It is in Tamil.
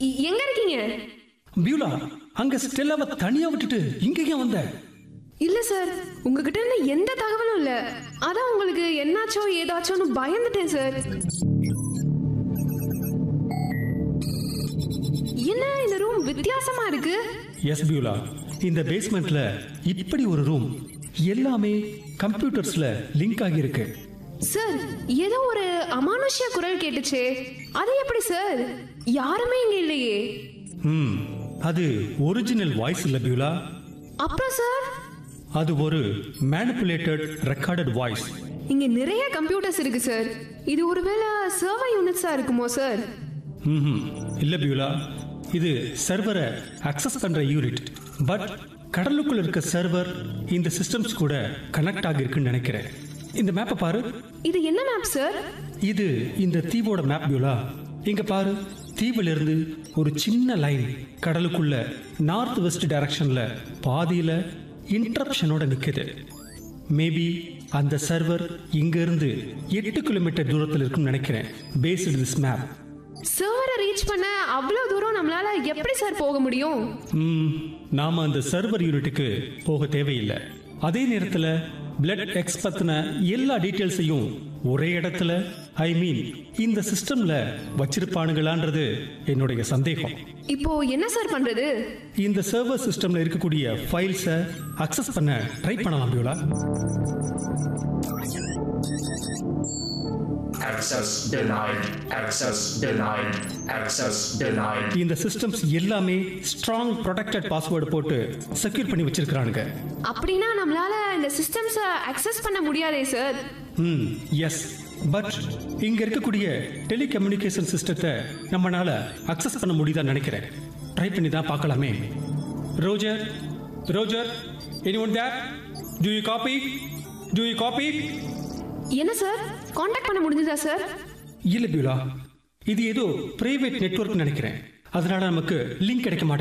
இ- எங்க இருக்கீங்க பியூலா அங்க ஸ்டெல்லாவை தனியா விட்டுட்டு இங்க ஏன் வந்த இல்ல சார் உங்ககிட்ட இருந்து எந்த தகவலும் இல்ல அதான் உங்களுக்கு என்னாச்சோ ஏதாச்சோன்னு பயந்துட்டேன் சார் என்ன இந்த ரூம் வித்தியாசமா இருக்கு எஸ் பியூலா இந்த பேஸ்மெண்ட்ல இப்படி ஒரு ரூம் எல்லாமே கம்ப்யூட்டர்ஸ்ல லிங்க் ஆகி இருக்கு சார் ஏதோ ஒரு அமானுஷ்ய குரல் கேட்டுச்சே அது எப்படி சார் யாருமே இங்க இல்லையே ம் அது ஒரிஜினல் வாய்ஸ் இல்ல பியூலா அப்புறம் சார் அது ஒரு மேனிப்புலேட்டட் ரெக்கார்டட் வாய்ஸ் இங்க நிறைய கம்ப்யூட்டர்ஸ் இருக்கு சார் இது ஒருவேளை சர்வர் யூனிட்ஸா இருக்குமோ சார் ம் இல்ல பியூலா இது சர்வரை அக்சஸ் பண்ற யூனிட் பட் கடலுக்குள்ள இருக்க சர்வர் இந்த சிஸ்டம்ஸ் கூட கனெக்ட் ஆகிருக்குன்னு நினைக்கிறேன் இந்த மேப்பை பாரு இது என்ன மேப் சார் இது இந்த தீவோட மேப் பியூலா இங்க பாரு தீவுல இருந்து ஒரு சின்ன லைன் கடலுக்குள்ள நார்த் வெஸ்ட் டைரக்ஷன்ல பாதியில இன்டரப்ஷனோட நிக்குது மேபி அந்த சர்வர் இங்க இருந்து எட்டு கிலோமீட்டர் தூரத்தில் இருக்கும்னு நினைக்கிறேன் பேஸ்டு திஸ் மேப் சர்வரை ரீச் பண்ண அவ்வளவு தூரம் நம்மளால எப்படி சார் போக முடியும் ம், நாம அந்த சர்வர் யூனிட்டுக்கு போக தேவையில்லை அதே நேரத்துல பிளட் எக்ஸ் பத்தின எல்லா டீட்டெயில்ஸையும் ஒரே இடத்துல ஐ மீன் இந்த சிஸ்டம்ல வச்சிருப்பானுங்களான்றது என்னுடைய சந்தேகம் இப்போ என்ன சார் பண்றது இந்த சர்வர் சிஸ்டம்ல இருக்கக்கூடிய ஃபைல்ஸை அக்சஸ் பண்ண ட்ரை பண்ணலாம் Beulah Access denied. Access denied. Access denied. இந்த சிஸ்டம்ஸ் எல்லாமே ஸ்ட்ராங் ப்ரொடெக்டட் பாஸ்வேர்டு போட்டு செக்யூர் பண்ணி வச்சிருக்கிறானுங்க அப்படின்னா நம்மளால இந்த சிஸ்டம்ஸை அக்சஸ் பண்ண முடியாதே சார் ம் எஸ் பட் இங்க இருக்கக்கூடிய டெலிகம்யூனிகேஷன் சிஸ்டத்தை நம்மனால அக்சஸ் பண்ண முடியுதான்னு நினைக்கிறேன் ட்ரை பண்ணி தான் பார்க்கலாமே Roger Roger any one there do you copy do you copy என்ன சார் காண்டாக்ட் பண்ண முடிஞ்சதா சார் இல்ல பியூலா இது ஏதோ பிரைவேட் நெட்வொர்க் நினைக்கிறேன் அதனால நமக்கு லிங்க் கிடைக்க மாட்டேங்குது